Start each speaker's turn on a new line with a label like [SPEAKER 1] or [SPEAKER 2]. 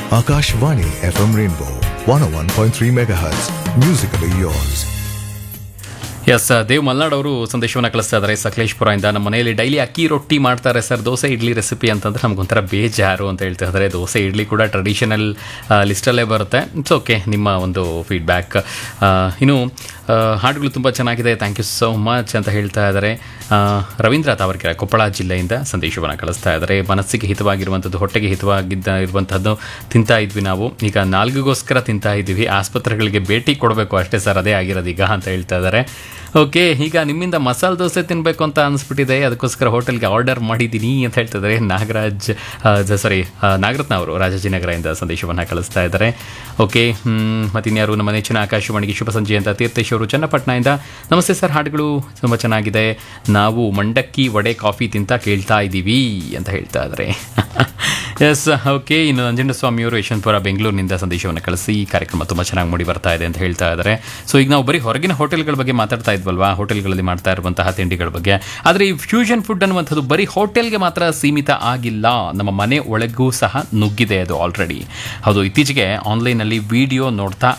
[SPEAKER 1] Akashvani FM Rainbow 101.3 MHz. Musically yours.
[SPEAKER 2] S Dev Malnad ಅವರು ಸಂದೇಶವನ್ನು ಕಳಿಸ್ತಾ ಇದ್ದಾರೆ ಸಕಲೇಶ್ಪುರದಿಂದ ನಮ್ಮ ಮನೆಯಲ್ಲಿ ಡೈಲಿ ಅಕ್ಕಿ ರೊಟ್ಟಿ ಮಾಡ್ತಾರೆ ಸರ್ ದೋಸೆ ಇಡ್ಲಿ ರೆಸಿಪಿ ಅಂತಂದ್ರೆ ನಮಗೊಂಥರ ಬೇಜಾರು ಅಂತ ಹೇಳ್ತಾ ಇದ್ದಾರೆ ದೋಸೆ ಇಡ್ಲಿ ಕೂಡ ಟ್ರೆಡಿಷನಲ್ ಲಿಸ್ಟಲ್ಲೇ ಬರುತ್ತೆ ಇಟ್ಸ್ ಓಕೆ ನಿಮ್ಮ ಒಂದು ಫೀಡ್ಬ್ಯಾಕ್ ಇನ್ನು ಆ, ಹಾಡುಗಳು ತುಂಬ ಚೆನ್ನಾಗಿದೆ ಥ್ಯಾಂಕ್ ಯು ಸೋ ಮಚ್ ಅಂತ ಹೇಳ್ತಾ ಇದ್ದಾರೆ ಆ, ರವೀಂದ್ರ ತಾವರ್ಕೆರೆ ಕೊಪ್ಪಳ ಜಿಲ್ಲೆಯಿಂದ ಸಂದೇಶವನ್ನು ಕಳಿಸ್ತಾ ಇದ್ದಾರೆ ಮನಸ್ಸಿಗೆ ಹಿತವಾಗಿರುವಂಥದ್ದು ಹೊಟ್ಟೆಗೆ ಹಿತವಾಗಿದ್ದ ಇರುವಂಥದ್ದು ತಿಂತಾ ಇದ್ವಿ ನಾವು ಈಗ ನಾಲ್ಗಿಗೋಸ್ಕರ ತಿಂತಾ ಇದ್ವಿ ಆಸ್ಪತ್ರೆಗಳಿಗೆ ಭೇಟಿ ಕೊಡಬೇಕು ಅಷ್ಟೇ ಸರ್ ಅದೇ ಆಗಿರೋದು ಈಗ ಅಂತ ಹೇಳ್ತಾ ಇದ್ದಾರೆ ಓಕೆ ಈಗ ನಿಮ್ಮಿಂದ ಮಸಾಲೆ ದೋಸೆ ತಿನ್ನಬೇಕು ಅಂತ ಅನಿಸ್ಬಿಟ್ಟಿದೆ ಅದಕ್ಕೋಸ್ಕರ ಹೋಟೆಲ್ಗೆ ಆರ್ಡರ್ ಮಾಡಿದ್ದೀನಿ ಅಂತ ಹೇಳ್ತಿದ್ದಾರೆ ನಾಗರಾಜ್ ಸಾರಿ ನಾಗರತ್ನ ಅವರು ರಾಜಾಜಿನಗರದಿಂದ ಸಂದೇಶವನ್ನು ಕಳಿಸ್ತಾ ಇದ್ದಾರೆ ಓಕೆ ಮತ್ತು ಇನ್ಯಾರು ನಮ್ಮ ನೆಚ್ಚಿನ ಆಕಾಶವಾಣಿಗೆ ಶುಭ ಸಂಜೆ ಅಂತ ತೀರ್ಥೇಶ್ ಅವರು ಚನ್ನಪಟ್ಟಣದಿಂದ ನಮಸ್ತೆ ಸರ್ ಹಾಡುಗಳು ತುಂಬ ಚೆನ್ನಾಗಿದೆ ನಾವು ಮಂಡಕ್ಕಿ ವಡೆ ಕಾಫಿ ತಿಂತ ಕೇಳ್ತಾ ಇದ್ದೀವಿ ಅಂತ ಹೇಳ್ತಾ ಇದ್ದಾರೆ ಎಸ್ ಓಕೆ ಇನ್ನು ನಂಜನಸ್ವಾಮಿಯವರು ಯಶವಂತಪುರ ಬೆಂಗಳೂರಿನಿಂದ ಸಂದೇಶವನ್ನು ಕಳಿಸಿ ಈ ಕಾರ್ಯಕ್ರಮ ತುಂಬ ಚೆನ್ನಾಗಿ ಮೂಡಿ ಬರ್ತಾ ಇದೆ ಅಂತ ಹೇಳ್ತಾ ಇದ್ದಾರೆ ಸೊ ಈಗ ನಾವು ಬರೀ ಹೊರಗಿನ ಹೋಟೆಲ್ಗಳ ಬಗ್ಗೆ ಮಾತಾಡ್ತಾ ಇದ್ವಲ್ವಾ ಹೋಟೆಲ್ಗಳಲ್ಲಿ ಮಾಡ್ತಾ ಇರುವಂತಹ ತಿಂಡಿಗಳ ಬಗ್ಗೆ ಆದರೆ ಈ ಫ್ಯೂಷನ್ ಫುಡ್ ಅನ್ನುವಂಥದ್ದು ಬರೀ ಹೋಟೆಲ್ಗೆ ಮಾತ್ರ ಸೀಮಿತ ಆಗಿಲ್ಲ ನಮ್ಮ ಮನೆ ಒಳಗೂ ಸಹ ನುಗ್ಗಿದೆ ಅದು ಆಲ್ರೆಡಿ ಹೌದು ಇತ್ತೀಚೆಗೆ ಆನ್ಲೈನಲ್ಲಿ ವಿಡಿಯೋ ನೋಡ್ತಾ